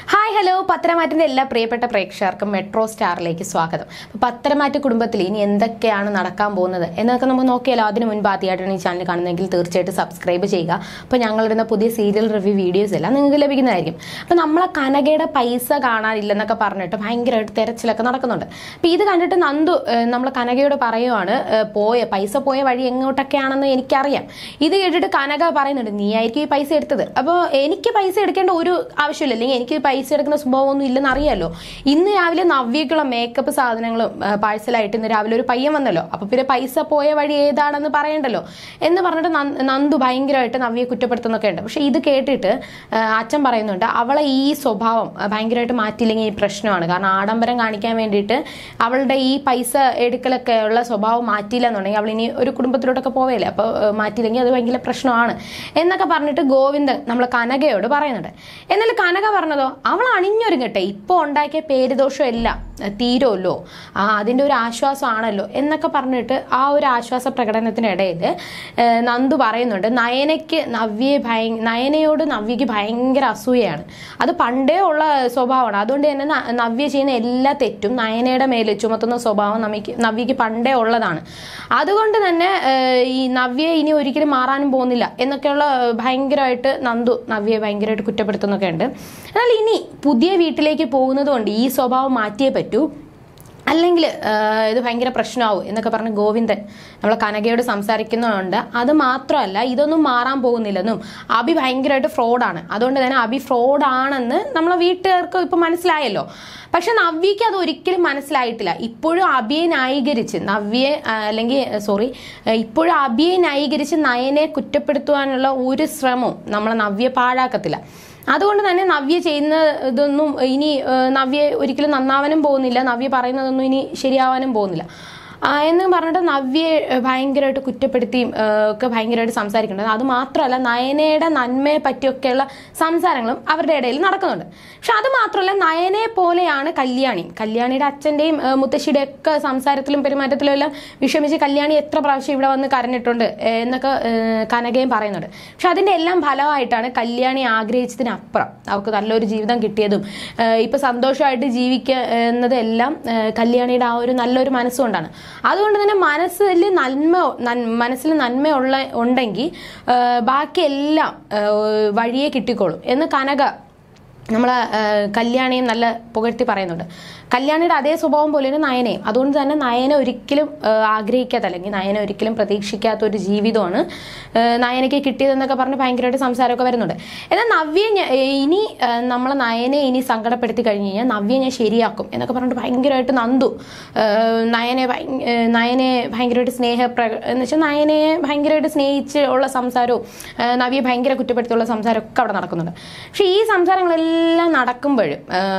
hi hello പത്രമാറ്റിന്റെ എല്ലാ പ്രിയപ്പെട്ട പ്രേക്ഷകർക്കും മെട്രോ സ്റ്റാറിലേക്ക് സ്വാഗതം അപ്പൊ പത്രമാറ്റ് കുടുംബത്തിൽ ഇനി എന്തൊക്കെയാണ് നടക്കാൻ പോകുന്നത് എന്നൊക്കെ നമുക്ക് നോക്കിയാലോ അതിന് മുൻപ് ആദ്യമായിട്ടാണ് ഈ ചാനൽ കാണുന്നതെങ്കിൽ തീർച്ചയായിട്ടും സബ്സ്ക്രൈബ് ചെയ്യുക അപ്പോൾ ഞങ്ങളിടുന്ന പുതിയ സീരിയൽ റിവ്യൂ വീഡിയോസ് എല്ലാം നിങ്ങൾക്ക് ലഭിക്കുന്നതായിരിക്കും അപ്പോൾ നമ്മളെ കനകയുടെ പൈസ കാണാനില്ലെന്നൊക്കെ പറഞ്ഞിട്ട് ഭയങ്കരമായിട്ട് തെരച്ചിലൊക്കെ നടക്കുന്നുണ്ട് അപ്പോൾ ഇത് കണ്ടിട്ട് നന്ദു ഏഹ്, നമ്മളെ കനകയോട് പറയുവാണ് ഏഹ്, പോയ പൈസ പോയ വഴി എങ്ങോട്ടൊക്കെയാണെന്ന് എനിക്കറിയാം ഇത് കേട്ടിട്ട് കനക പറയുന്നുണ്ട് നീ ആയിരിക്കും ഈ പൈസ എടുത്തത് അപ്പോൾ എനിക്ക് പൈസ എടുക്കേണ്ട ഒരു ആവശ്യമില്ല അല്ലെങ്കിൽ എനിക്ക് പൈസ എടുക്കുന്ന സ്വഭാവമൊന്നും ഇല്ലെന്ന് അറിയാലോ ഇന്ന് രാവിലെ നവ്യക്കുള്ള മേക്കപ്പ് സാധനങ്ങളും പാഴ്സലായിട്ട് ഇന്ന് രാവിലെ ഒരു പയ്യൻ വന്നല്ലോ അപ്പൊ പിന്നെ പൈസ പോയ വഴി ഏതാണെന്ന് പറയണ്ടല്ലോ എന്ന് പറഞ്ഞിട്ട് നന്ദ- നന്ദു ഭയങ്കരമായിട്ട് നവ്യയെ കുറ്റപ്പെടുത്തുന്നൊക്കെ ഉണ്ട് പക്ഷെ ഇത് കേട്ടിട്ട് ആ, അച്ഛൻ പറയുന്നുണ്ട് അവളെ ഈ സ്വഭാവം ആ, ഭയങ്കരമായിട്ട് മാറ്റിയില്ലെങ്കിൽ ഈ പ്രശ്നമാണ് കാരണം ആഡംബരം കാണിക്കാൻ വേണ്ടിയിട്ട് അവളുടെ ഈ പൈസ എടുക്കലൊക്കെ ഉള്ള സ്വഭാവം മാറ്റിയില്ല എന്നുണ്ടെങ്കിൽ അവൾ ഇനി ഒരു കുടുംബത്തിലോട്ടൊക്കെ പോവേലേ അപ്പോൾ മാറ്റിയില്ലെങ്കിൽ അത് ഭയങ്കര പ്രശ്നമാണ് എന്നൊക്കെ പറഞ്ഞിട്ട് ഗോവിന്ദൻ നമ്മൾ കനകയോട് പറയുന്നുണ്ട് എന്നാൽ കനക പറഞ്ഞതോ അവൾ അണിഞ്ഞൊരുങ്ങട്ടെ ഇപ്പോൾ ഉണ്ടാക്കിയ പേരുദോഷം എല്ലാം തീരുമല്ലോ ആ അതിൻ്റെ ഒരു ആശ്വാസമാണല്ലോ എന്നൊക്കെ പറഞ്ഞിട്ട് ആ ഒരു ആശ്വാസ പ്രകടനത്തിനിടയിൽ ഏഹ്, നന്ദു പറയുന്നുണ്ട് നയനയ്ക്ക് നവ്യയെ ഭയ നയനയോട് നവ്യയ്ക്ക് ഭയങ്കര അസൂയയാണ് അത് പണ്ടേ ഉള്ള സ്വഭാവമാണ് അതുകൊണ്ട് തന്നെ ന- നവ്യ ചെയ്യുന്ന എല്ലാ തെറ്റും നയനയുടെ മേൽ ചുമത്തുന്ന സ്വഭാവം നമിക്ക് നവ്യയ്ക്ക് പണ്ടേ ഉള്ളതാണ് അതുകൊണ്ട് തന്നെ ഏഹ്, ഈ നവ്യ ഇനി ഒരിക്കലും മാറാനും പോകുന്നില്ല എന്നൊക്കെയുള്ള ഏഹ്, ഭയങ്കരമായിട്ട് നന്ദു നവ്യയെ ഭയങ്കരമായിട്ട് കുറ്റപ്പെടുത്തുന്നൊക്കെ ഉണ്ട് എന്നാൽ ഇനി പുതിയ വീട്ടിലേക്ക് പോകുന്നത് കൊണ്ട് ഈ സ്വഭാവം മാറ്റിയേ പറ്റൂ അല്ലെങ്കിൽ ഇത് ഭയങ്കര പ്രശ്നമാവും എന്നൊക്കെ പറഞ്ഞ് ഗോവിന്ദൻ നമ്മളെ കനകയോട് സംസാരിക്കുന്നുണ്ട് അത് മാത്രമല്ല ഇതൊന്നും മാറാൻ പോകുന്നില്ലെന്നും അബി ഭയങ്കരമായിട്ട് ഫ്രോഡാണ് അതുകൊണ്ട് തന്നെ അബി ഫ്രോഡാണെന്ന് നമ്മളെ വീട്ടുകാർക്ക് ഇപ്പം മനസ്സിലായല്ലോ പക്ഷെ നവ്യയ്ക്ക് അത് ഒരിക്കലും മനസ്സിലായിട്ടില്ല ഇപ്പോഴും അബിയെ ന്യായീകരിച്ച് നവ്യയെ ആ, അല്ലെങ്കിൽ സോറി ഇപ്പോഴും അബിയെ ന്യായീകരിച്ച് നയനെ കുറ്റപ്പെടുത്തുവാനുള്ള ഒരു ശ്രമവും നമ്മളെ നവ്യ പാഴാക്കത്തില്ല അതുകൊണ്ട് തന്നെ നവ്യ ചെയ്യുന്ന ഇതൊന്നും ഇനി ഏഹ്, നവ്യ ഒരിക്കലും നന്നാവാനും പോകുന്നില്ല നവ്യ പറയുന്നതൊന്നും ഇനി ശരിയാവാനും പോകുന്നില്ല ആ, എന്ന് പറഞ്ഞിട്ട് നവ്യയെ ഏഹ്, ഭയങ്കരമായിട്ട് കുറ്റപ്പെടുത്തിയും ഏഹ്, ഒക്കെ ഭയങ്കരമായിട്ട് സംസാരിക്കുന്നുണ്ട് അത് മാത്രമല്ല നയനയുടെ നന്മയെ പറ്റിയൊക്കെയുള്ള സംസാരങ്ങളും അവരുടെ ഇടയിൽ നടക്കുന്നുണ്ട് പക്ഷെ അത് മാത്രമല്ല നയനെ പോലെയാണ് കല്യാണി കല്യാണിയുടെ അച്ഛൻ്റെയും മുത്തശ്ശിയുടെ ഒക്കെ സംസാരത്തിലും പെരുമാറ്റത്തിലും എല്ലാം വിഷമിച്ച് കല്യാണി എത്ര പ്രാവശ്യം ഇവിടെ വന്ന് കരഞ്ഞിട്ടുണ്ട് ഏഹ്, എന്നൊക്കെ ഏഹ്, കനകയും പറയുന്നുണ്ട് പക്ഷെ അതിന്റെ എല്ലാം ഫലമായിട്ടാണ് കല്യാണി ആഗ്രഹിച്ചതിനപ്പുറം അവർക്ക് നല്ലൊരു ജീവിതം കിട്ടിയതും ഏഹ്, ഇപ്പൊ സന്തോഷമായിട്ട് ജീവിക്കുക എന്നതെല്ലാം ഏഹ്, കല്യാണിയുടെ ആ ഒരു നല്ലൊരു മനസ്സുകൊണ്ടാണ് അതുകൊണ്ട് തന്നെ മനസ്സിൽ നന്മ നൻ- മനസ്സിൽ നന്മയുള്ള ഉണ്ടെങ്കിൽ ഏഹ്, ബാക്കിയെല്ലാം ഏഹ്, വഴിയെ കിട്ടിക്കോളും എന്ന് കനക നമ്മളെ ഏഹ്, കല്യാണിയും നല്ല പുകഴ്ത്തി പറയുന്നുണ്ട് കല്യാണിയുടെ അതേ സ്വഭാവം പോലെയാണ് നയനയും അതുകൊണ്ട് തന്നെ നയന ഒരിക്കലും ഏഹ്, ആഗ്രഹിക്കാത്ത അല്ലെങ്കിൽ നയന ഒരിക്കലും പ്രതീക്ഷിക്കാത്ത ഒരു ജീവിതമാണ് ഏഹ്, നയനയ്ക്ക് കിട്ടിയതെന്നൊക്കെ പറഞ്ഞ് ഭയങ്കരമായിട്ട് സംസാരമൊക്കെ വരുന്നുണ്ട് എന്നാൽ നവ്യ ഞ- ഏഹ്, ഇനി ഏഹ്, നമ്മളെ നയനെ ഇനി സങ്കടപ്പെടുത്തി കഴിഞ്ഞ് കഴിഞ്ഞാൽ നവ്യ ഞാൻ ശരിയാക്കും എന്നൊക്കെ പറഞ്ഞിട്ട് ഭയങ്കരമായിട്ട് നന്ദു ഏഹ്, നയനെ ഭയ- ഏഹ്, നയനെ ഭയങ്കരമായിട്ട് സ്നേഹ എന്ന് വെച്ചാൽ നയനയെ ഭയങ്കരമായിട്ട് സ്നേഹിച്ച് ഉള്ള സംസാരവും ഏഹ്, നവ്യെ ഭയങ്കര കുറ്റപ്പെടുത്തിയുള്ള സംസാരമൊക്കെ അവിടെ നടക്കുന്നുണ്ട് പക്ഷെ ഈ സംസാരങ്ങളെല്ലാം നടക്കുമ്പോഴും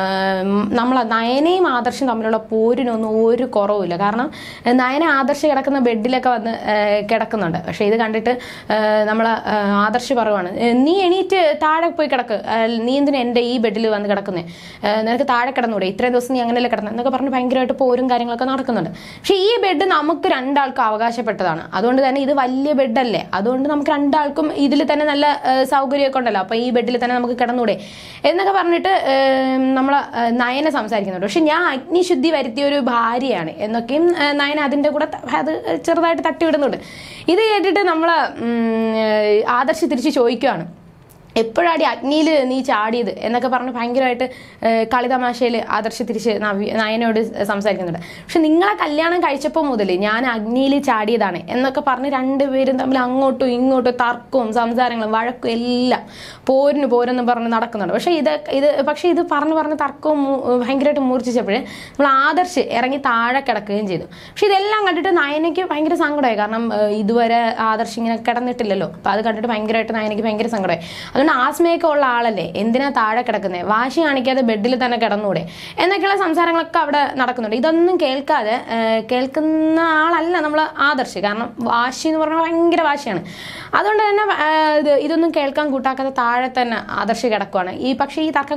നമ്മൾ നയനയും ആദർശം തമ്മിലുള്ള പോരിനൊന്നും ഒരു കുറവുമില്ല കാരണം ഏഹ്, നയന ആദർശ് കിടക്കുന്ന ബെഡിലൊക്കെ വന്ന് ഏഹ്, കിടക്കുന്നുണ്ട് പക്ഷെ ഇത് കണ്ടിട്ട് നമ്മൾ ആദർശ് പറയുവാണ് ഏഹ്, നീ എണീറ്റ് താഴെ പോയി കിടക്ക് ഏഹ്, നീ എന്തിനാ എൻ്റെ ഈ ബെഡിൽ വന്ന് കിടക്കുന്നേ ഏഹ്, നിനക്ക് താഴെ കിടന്നൂടെ ഇത്രയും ദിവസം നീ അങ്ങനെയല്ലേ കിടന്നത് എന്നൊക്കെ പറഞ്ഞ് ഭയങ്കരമായിട്ട് പോരും കാര്യങ്ങളൊക്കെ നടക്കുന്നുണ്ട് പക്ഷെ ഈ ബെഡ് നമുക്ക് രണ്ടാൾക്കും അവകാശപ്പെട്ടതാണ് അതുകൊണ്ട് തന്നെ ഇത് വലിയ ബെഡല്ലേ അതുകൊണ്ട് നമുക്ക് രണ്ടാൾക്കും ഇതിൽ തന്നെ നല്ല ഏഹ്, സൗകര്യമൊക്കെ ഉണ്ടല്ലോ അപ്പൊ ഈ ബെഡിൽ തന്നെ നമുക്ക് കിടന്നൂടെ എന്നൊക്കെ പറഞ്ഞിട്ട് ഏഹ്, നമ്മളെ ഏഹ്, നയന സംസാരിക്കുന്നുണ്ട് പക്ഷെ ഞാൻ അഗ്നിശുദ്ധി വരുത്തിയ ഒരു ഭാര്യയാണ് എന്നൊക്കെയും ഏഹ്, നയന അതിന്റെ കൂടെ ത- അത് ചെറുതായിട്ട് തട്ടിവിടുന്നുണ്ട് ഇത് കേട്ടിട്ട് നമ്മളെ ഉം, ഏഹ്, ആദർശ് തിരിച്ച് ചോദിക്കുകയാണ് എപ്പോഴാടി അഗ്നിയിൽ നീ ചാടിയത് എന്നൊക്കെ പറഞ്ഞ് ഭയങ്കരമായിട്ട് കളിതമാശയിൽ ആദർശ് തിരിച്ച് നവ്യ നയനോട് സംസാരിക്കുന്നുണ്ട് പക്ഷെ നിങ്ങളെ കല്യാണം കഴിച്ചപ്പോൾ മുതൽ ഞാൻ അഗ്നിയിൽ ചാടിയതാണ് എന്നൊക്കെ പറഞ്ഞ് രണ്ടുപേരും തമ്മിൽ അങ്ങോട്ടും ഇങ്ങോട്ടും തർക്കവും സംസാരങ്ങളും വഴക്കും എല്ലാം പോരിന് പോരെന്ന് പറഞ്ഞ് നടക്കുന്നുണ്ട് പക്ഷെ ഇത് ഇത് പക്ഷെ ഇത് പറഞ്ഞ് പറഞ്ഞ് തർക്കവും മൂ- ഭയങ്കരമായിട്ട് മൂർച്ഛിച്ചപ്പോൾ നമ്മൾ ആദർശ് ഇറങ്ങി താഴെ കിടക്കുകയും ചെയ്തു പക്ഷെ ഇതെല്ലാം കണ്ടിട്ട് നയനയ്ക്ക് ഭയങ്കര സങ്കടമായി കാരണം ഏഹ്, ഇതുവരെ ആദർശ് ഇങ്ങനെ കിടന്നിട്ടില്ലല്ലോ അപ്പൊ അത് കണ്ടിട്ട് ഭയങ്കരമായിട്ട് നയനയ്ക്ക് ഭയങ്കര സങ്കടമായി അതുകൊണ്ട് ആസ്മയൊക്കെ ഉള്ള ആളല്ലേ എന്തിനാ താഴെ കിടക്കുന്നത് വാശി കാണിക്കാതെ ബെഡിൽ തന്നെ കിടന്നൂടെ എന്നൊക്കെയുള്ള സംസാരങ്ങളൊക്കെ അവിടെ നടക്കുന്നുണ്ട് ഇതൊന്നും കേൾക്കാതെ ഏഹ്, കേൾക്കുന്ന ആളല്ല നമ്മൾ ആദർശ് കാരണം വാശി എന്ന് പറഞ്ഞാൽ ഭയങ്കര വാശിയാണ് അതുകൊണ്ട് തന്നെ ഏഹ്, ഇത് ഇതൊന്നും കേൾക്കാൻ കൂട്ടാക്കാതെ താഴെ തന്നെ ആദർശ് കിടക്കുവാണ് ഈ പക്ഷേ ഈ തർക്കങ്ങളൊക്കെ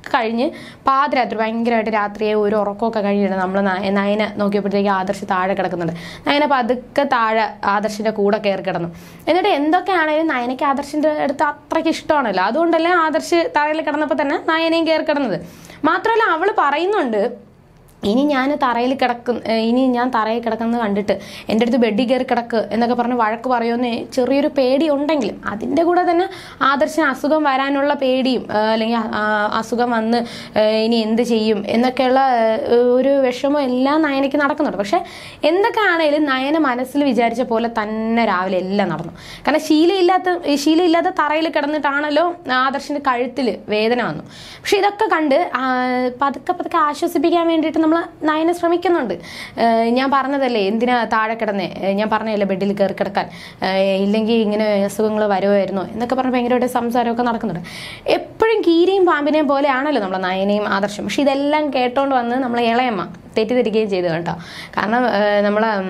കഴിഞ്ഞ് പാതിരാത്രി ഭയങ്കരമായിട്ട് രാത്രിയെ ഒരു ഉറക്കമൊക്കെ കഴിഞ്ഞിട്ട് നമ്മൾ നയന നോക്കിയപ്പോഴത്തേക്ക് ആദർശ് താഴെ കിടക്കുന്നുണ്ട് നയന പതുക്കെ താഴെ ആദർശിന്റെ കൂടെ കയറി കിടന്നു എന്നിട്ട് എന്തൊക്കെയാണെങ്കിലും നയനയ്ക്ക് ആദർശിന്റെ അടുത്ത് അത്രയ്ക്ക് ഇഷ്ടമാണല്ലോ അതുകൊണ്ടല്ലേ ആദർശ് തറയിൽ കിടന്നപ്പോൾ തന്നെ നയനയും കയറി കിടന്നത് മാത്രമല്ല അവൾ പറയുന്നുണ്ട് ഇനി ഞാൻ തറയിൽ കിടക്കും ഏഹ് ഇനി ഞാൻ തറയിൽ കിടക്കുന്നത് കണ്ടിട്ട് എൻ്റെ അടുത്ത് ബെഡിൽ കയറി കിടക്ക് എന്നൊക്കെ പറഞ്ഞ് വഴക്ക് പറയുമെന്ന് ചെറിയൊരു പേടി ഉണ്ടെങ്കിലും അതിൻ്റെ കൂടെ തന്നെ ആദർശന് അസുഖം വരാനുള്ള പേടിയും ഏഹ് അല്ലെങ്കിൽ ആ, അസുഖം വന്ന് ഏഹ് ഇനി എന്ത് ചെയ്യും എന്നൊക്കെയുള്ള ഏഹ് ഒരു വിഷമം എല്ലാം നയനയ്ക്ക് നടക്കുന്നുണ്ട് പക്ഷെ എന്തൊക്കെ ആണെങ്കിലും നയന മനസ്സിൽ വിചാരിച്ച പോലെ തന്നെ രാവിലെ എല്ലാം നടന്നു കാരണം ശീലയില്ലാത്ത ഈ ശീലയില്ലാത്ത തറയിൽ കിടന്നിട്ടാണല്ലോ ആദർശിന്റെ കഴുത്തിൽ വേദന വന്നു പക്ഷെ ഇതൊക്കെ കണ്ട് ആ, പതുക്കെ പതുക്കെ ആശ്വസിപ്പിക്കാൻ വേണ്ടിയിട്ട് നമ്മൾ നയനെ ശ്രമിക്കുന്നുണ്ട് ഏഹ് ഞാൻ പറഞ്ഞതല്ലേ എന്തിനാ താഴെ കിടന്നേ ഏഹ് ഞാൻ പറഞ്ഞതല്ലേ ബെഡിൽ കയറി കിടക്കാൻ ഏഹ് ഇല്ലെങ്കിൽ ഇങ്ങനെ അസുഖങ്ങൾ വരുമായിരുന്നോ എന്നൊക്കെ പറഞ്ഞ് ഭയങ്കരമായിട്ട് സംസാരമൊക്കെ നടക്കുന്നുണ്ട് എപ്പോഴും കീരിയും പാമ്പിനെയും പോലെയാണല്ലോ നമ്മളെ നയനയും ആദർശം പക്ഷെ ഇതെല്ലാം കേട്ടോണ്ട് വന്ന് നമ്മളെ ഇളയമ്മ തെറ്റിദ്ധരിക്കുകയും ചെയ്തു കേട്ടോ കാരണം ഏഹ് നമ്മളെ ഉം,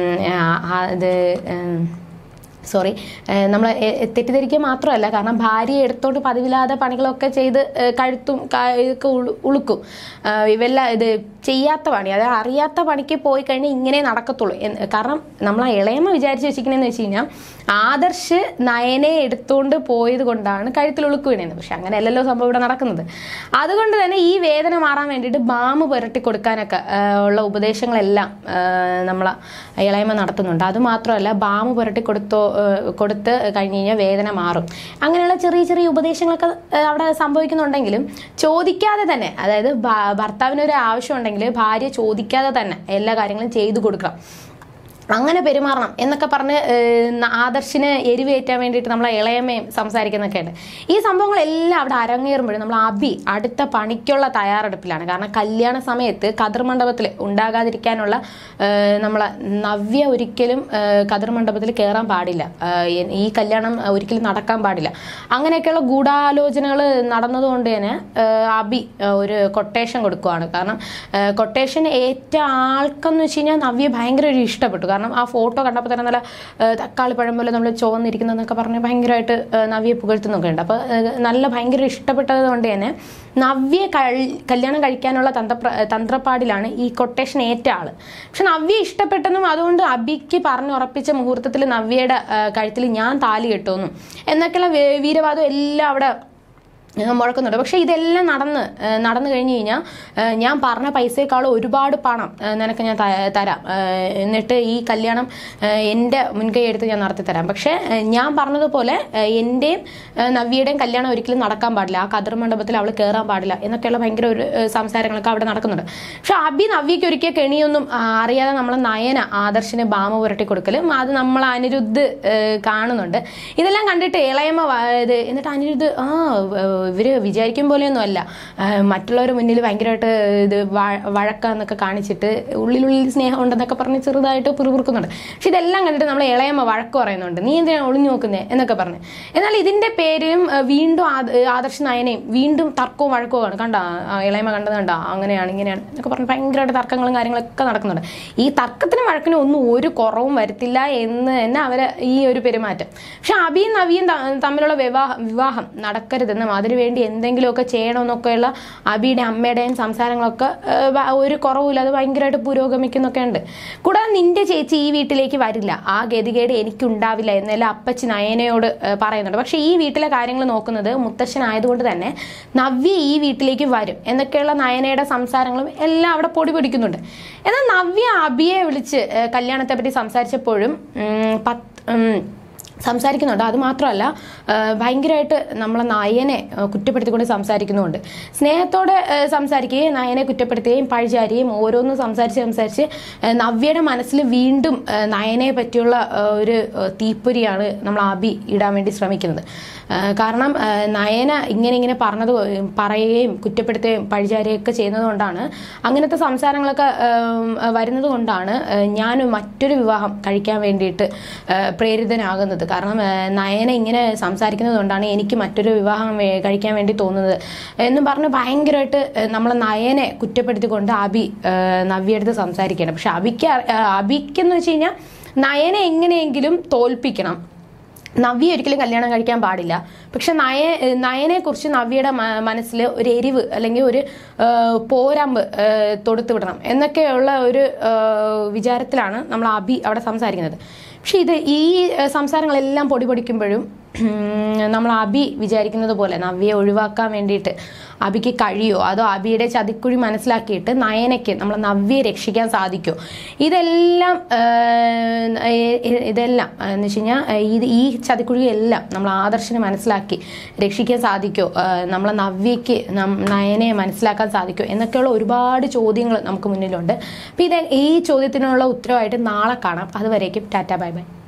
ആ- ആ- ഇത് ഏഹ് സോറി നമ്മൾ തെറ്റിദ്ധരിക്കുക മാത്രമല്ല കാരണം ഭാര്യയെ എടുത്തോണ്ട് പതിവില്ലാതെ പണികളൊക്കെ ചെയ്ത് ഏഹ് കഴുത്തും കാ- ഇതൊക്കെ ഉളു- ഉളുക്കും ഏഹ് ഇവെല്ലാം ഇത് ചെയ്യാത്ത പണി അതായത് അറിയാത്ത പണിക്ക് പോയി കഴിഞ്ഞാൽ ഇങ്ങനെ നടക്കത്തുള്ളൂ എന്ന് കാരണം നമ്മൾ ആ ഇളയമ്മ വിചാരിച്ച് വെച്ചിരിക്കണെന്ന് വെച്ച് കഴിഞ്ഞാൽ ആദർശ് നയനെ എടുത്തുകൊണ്ട് പോയത് കൊണ്ടാണ് കഴുത്തിൽ ഉളുക്ക് വീണത് പക്ഷെ അങ്ങനെയല്ലല്ലോ സംഭവം ഇവിടെ നടക്കുന്നത് അതുകൊണ്ട് തന്നെ ഈ വേദന മാറാൻ വേണ്ടിയിട്ട് ബാമ് പുരട്ടി കൊടുക്കാനൊക്കെ ഏഹ് ഉള്ള ഉപദേശങ്ങളെല്ലാം നമ്മൾ ഇളയമ്മ നടത്തുന്നുണ്ട് അത് മാത്രമല്ല ബാമ് പുരട്ടി കൊടുത്തോ ഏഹ് കൊടുത്ത് കഴിഞ്ഞ് കഴിഞ്ഞാൽ വേദന മാറും അങ്ങനെയുള്ള ചെറിയ ചെറിയ ഉപദേശങ്ങളൊക്കെ ഏഹ് അവിടെ സംഭവിക്കുന്നുണ്ടെങ്കിലും ചോദിക്കാതെ തന്നെ അതായത് ഭ- ഭർത്താവിനൊരു ആവശ്യം ഉണ്ടെങ്കിൽ ഭാര്യ ചോദിക്കാതെ തന്നെ എല്ലാ കാര്യങ്ങളും ചെയ്തു കൊടുക്കണം അങ്ങനെ പെരുമാറണം എന്നൊക്കെ പറഞ്ഞ് ഏഹ്, ന- ആദർശിന് എരിവേറ്റാൻ വേണ്ടിയിട്ട് നമ്മളെ ഇളയമ്മയും സംസാരിക്കുന്നൊക്കെ ഉണ്ട് ഈ സംഭവങ്ങളെല്ലാം അവിടെ അരങ്ങേറുമ്പോഴും നമ്മൾ അബി അടുത്ത പണിക്കുള്ള തയ്യാറെടുപ്പിലാണ് കാരണം കല്യാണ സമയത്ത് കതിർ മണ്ഡപത്തിൽ ഉണ്ടാകാതിരിക്കാനുള്ള ഏഹ്, നമ്മളെ നവ്യ ഒരിക്കലും ഏഹ്, കതിർ മണ്ഡപത്തിൽ കയറാൻ പാടില്ല ഏഹ്, എ- ഈ കല്യാണം ഒരിക്കലും നടക്കാൻ പാടില്ല അങ്ങനെയൊക്കെയുള്ള ഗൂഢാലോചനകൾ നടന്നതുകൊണ്ട് തന്നെ ഏഹ്, അബി ഏഹ്, ഒരു കൊട്ടേഷൻ കൊടുക്കുവാണ് കാരണം കൊട്ടേഷൻ ഏറ്റ ആൾക്കെന്ന് വെച്ച് കഴിഞ്ഞാൽ നവ്യ ഭയങ്കര ഒരു ഇഷ്ടപ്പെട്ടു കാരണം ആ ഫോട്ടോ കണ്ടപ്പോൾ തന്നെ നല്ല ഏഹ്, തക്കാളി പഴം പോലെ നമ്മൾ ചുവന്നിരിക്കുന്നതെന്നൊക്കെ പറഞ്ഞ് ഭയങ്കരമായിട്ട് ഏഹ്, നവ്യെ പുകഴ്ത്തുന്നൊക്കെ ഉണ്ട് അപ്പോൾ നല്ല ഭയങ്കര ഇഷ്ടപ്പെട്ടത് കൊണ്ട് തന്നെ നവ്യെ കഴി- കല്യാണം കഴിക്കാനുള്ള തന്ത്രപ്ര തന്ത്രപ്പാടിലാണ് ഈ കൊട്ടേഷൻ ഏറ്റ ആള് പക്ഷെ നവ്യെ ഇഷ്ടപ്പെട്ടെന്നും അതുകൊണ്ട് അബിക്ക് പറഞ്ഞുറപ്പിച്ച മുഹൂർത്തത്തിൽ നവ്യയുടെ കഴുത്തിൽ ഞാൻ താലി കെട്ടുമെന്നും എന്നൊക്കെയുള്ള വേ- വീരവാദം എല്ലാം അവിടെ ഏഹ് മുഴക്കുന്നുണ്ട് പക്ഷേ ഇതെല്ലാം നടന്ന് ഏഹ് നടന്നു കഴിഞ്ഞ് കഴിഞ്ഞാൽ ഏഹ് ഞാൻ പറഞ്ഞ പൈസയെക്കാളും ഒരുപാട് പണം ഏഹ് നിനക്ക് ഞാൻ ത- തരാം ഏഹ് എന്നിട്ട് ഈ കല്യാണം ഏഹ് എൻ്റെ മുൻകൈ എടുത്ത് ഞാൻ നടത്തി തരാം പക്ഷേ ഏഹ് ഞാൻ പറഞ്ഞതുപോലെ ഏഹ് എൻ്റെയും ഏഹ് നവ്യയുടെയും കല്യാണം ഒരിക്കലും നടക്കാൻ പാടില്ല ആ കതിർ മണ്ഡപത്തിൽ അവൾ കയറാൻ പാടില്ല എന്നൊക്കെയുള്ള ഭയങ്കര ഒരു ഏഹ് സംസാരങ്ങളൊക്കെ അവിടെ നടക്കുന്നുണ്ട് പക്ഷെ അബി നവ്യയ്ക്ക് ഒരിക്കൽ കെണിയൊന്നും ആ, അറിയാതെ നമ്മളെ നയന ആദർശിന് ബാമ പുരട്ടി കൊടുക്കലും അത് നമ്മൾ അനിരുദ്ധ് ഏഹ് കാണുന്നുണ്ട് ഇതെല്ലാം കണ്ടിട്ട് ഇളയമ്മ വ- ഇത് എന്നിട്ട് അനിരുദ്ധ് ആ ഏഹ് ഇവര് വിചാരിക്കും പോലെയൊന്നും അല്ല ഏഹ് മറ്റുള്ളവരുടെ മുന്നിൽ ഭയങ്കരമായിട്ട് ഇത് വഴ- വഴക്കാന്നൊക്കെ കാണിച്ചിട്ട് ഉള്ളിലുള്ളിൽ സ്നേഹം ഉണ്ടെന്നൊക്കെ പറഞ്ഞ് ചെറുതായിട്ട് പിറുപിറുക്കുന്നുണ്ട് പക്ഷെ ഇതെല്ലാം കണ്ടിട്ട് നമ്മൾ ഇളയമ്മ വഴക്ക് പറയുന്നുണ്ട് നീ എന്തിനാ ഒളിഞ്ഞു നോക്കുന്നേ എന്നൊക്കെ പറഞ്ഞ് എന്നാൽ ഇതിന്റെ പേരും ഏഹ് വീണ്ടും ആദ- ഏഹ് ആദർശ് നയനയും വീണ്ടും തർക്കവും വഴക്കവുമാണ് കണ്ട ഇളയമ്മ കണ്ടത് കണ്ട അങ്ങനെയാണ് ഇങ്ങനെയാണ് എന്നൊക്കെ പറഞ്ഞ് ഭയങ്കരമായിട്ട് തർക്കങ്ങളും കാര്യങ്ങളൊക്കെ നടക്കുന്നുണ്ട് ഈ തർക്കത്തിനും വഴക്കിനും ഒന്നും ഒരു കുറവും വരുത്തില്ല എന്ന് തന്നെ അവര് ഈ ഒരു പെരുമാറ്റം പക്ഷെ അബിയും നവിയും ത- തമ്മിലുള്ള വിവാഹം വിവാഹം നടക്കരുതെന്നും അതിനുവേണ്ടി എന്തെങ്കിലുമൊക്കെ ചെയ്യണമെന്നൊക്കെയുള്ള അബിയുടെ അമ്മയുടെയും സംസാരങ്ങളൊക്കെ ഏഹ്, വ- ഒരു കുറവുമില്ലാതെ ഭയങ്കരമായിട്ട് പുരോഗമിക്കുന്നൊക്കെ ഉണ്ട് കൂടാതെ നിന്റെ ചേച്ചി ഈ വീട്ടിലേക്ക് വരില്ല ആ ഗതികേട് എനിക്കുണ്ടാവില്ല എന്നെല്ലാം അപ്പച്ചി നയനയോട് ഏഹ്, പറയുന്നുണ്ട് പക്ഷെ ഈ വീട്ടിലെ കാര്യങ്ങൾ നോക്കുന്നത് മുത്തശ്ശനായതുകൊണ്ട് തന്നെ നവ്യ ഈ വീട്ടിലേക്ക് വരും എന്നൊക്കെയുള്ള നയനയുടെ സംസാരങ്ങളും എല്ലാം അവിടെ പൊടി പിടിക്കുന്നുണ്ട് എന്നാൽ നവ്യ അബിയെ വിളിച്ച് ഏഹ്, കല്യാണത്തെ പറ്റി സംസാരിച്ചപ്പോഴും ഉം, പത്ത് ഉം, സംസാരിക്കുന്നുണ്ട് അത് മാത്രമല്ല ആ, ഭയങ്കരമായിട്ട് നമ്മളെ നയനെ ആ, കുറ്റപ്പെടുത്തിക്കൊണ്ട് സംസാരിക്കുന്നുമുണ്ട് സ്നേഹത്തോടെ ആ, സംസാരിക്കുകയും നയനെ കുറ്റപ്പെടുത്തുകയും പഴിചാരുകയും ഓരോന്നും സംസാരിച്ച് സംസാരിച്ച് ആ, നവ്യയുടെ മനസ്സിൽ വീണ്ടും ആ, നയനെ പറ്റിയുള്ള ആ, ഒരു ആ, തീപ്പൊരിയാണ് നമ്മൾ അബി ഇടാൻ വേണ്ടി ശ്രമിക്കുന്നത് ആ, കാരണം ആ, നയന ഇങ്ങനെ ഇങ്ങനെ പറഞ്ഞത് പറയുകയും കുറ്റപ്പെടുത്തുകയും പഴിചാരുകയൊക്കെ ചെയ്യുന്നത് കൊണ്ടാണ് അങ്ങനത്തെ സംസാരങ്ങളൊക്കെ ആ, വരുന്നത് കൊണ്ടാണ് ആ, ഞാൻ മറ്റൊരു വിവാഹം കഴിക്കാൻ വേണ്ടിയിട്ട് ആ, പ്രേരിതനാകുന്നത് കാരണം ആ, നയന ഇങ്ങനെ സംസാരിക്കുന്നത് കൊണ്ടാണ് എനിക്ക് മറ്റൊരു വിവാഹം വേ- കഴിക്കാൻ വേണ്ടി തോന്നുന്നത് എന്നും പറഞ്ഞ് ഭയങ്കരമായിട്ട് ആ, നമ്മളെ നയനെ കുറ്റപ്പെടുത്തിക്കൊണ്ട് അബി ആ, നവ്യടുത്ത് സംസാരിക്കുകയാണ് പക്ഷെ അബിക്ക് അറി- ആ, അബിക്കെന്ന് വെച്ച് കഴിഞ്ഞാൽ നയനെ എങ്ങനെയെങ്കിലും തോൽപ്പിക്കണം നവ്യ ഒരിക്കലും കല്യാണം കഴിക്കാൻ പാടില്ല പക്ഷെ നയ നയനെ കുറിച്ച് നവ്യയുടെ മനസ്സിൽ ഒരു എരിവ് അല്ലെങ്കിൽ ഒരു ആ, പോരാമ്പ് ആ, തൊടുത്തു വിടണം എന്നൊക്കെയുള്ള ഒരു ആ, വിചാരത്തിലാണ് നമ്മൾ അബി അവിടെ സംസാരിക്കുന്നത് പക്ഷെ ഇത് ഈ ആ, സംസാരങ്ങളെല്ലാം പൊടി പൊടിക്കുമ്പോഴും ഉം, നമ്മൾ അബി വിചാരിക്കുന്നത് പോലെ നവ്യയെ ഒഴിവാക്കാൻ വേണ്ടിയിട്ട് അബിക്ക് കഴിയോ അതോ അബിയുടെ ചതിക്കുഴി മനസ്സിലാക്കിയിട്ട് നയനയ്ക്ക് നമ്മൾ നവ്യയെ രക്ഷിക്കാൻ സാധിക്കുമോ ഇതെല്ലാം ആ, ഏ- ഏ- ഇതെല്ലാം ആ, എന്ന് വെച്ച് കഴിഞ്ഞാൽ ഇത് ഈ ചതിക്കുഴിയെല്ലാം നമ്മൾ ആദർശനെ മനസ്സിലാക്കി രക്ഷിക്കാൻ സാധിക്കുമോ നമ്മൾ നവ്യയ്ക്ക് നം- നയനെ മനസ്സിലാക്കാൻ സാധിക്കുമോ എന്നൊക്കെയുള്ള ഒരുപാട് ചോദ്യങ്ങൾ നമുക്ക് മുന്നിലുണ്ട് അപ്പം ഇത് ഈ ചോദ്യത്തിനുള്ള ഉത്തരവായിട്ട് നാളെ കാണാം അതുവരേക്കും ടാറ്റ ബൈ ബൈ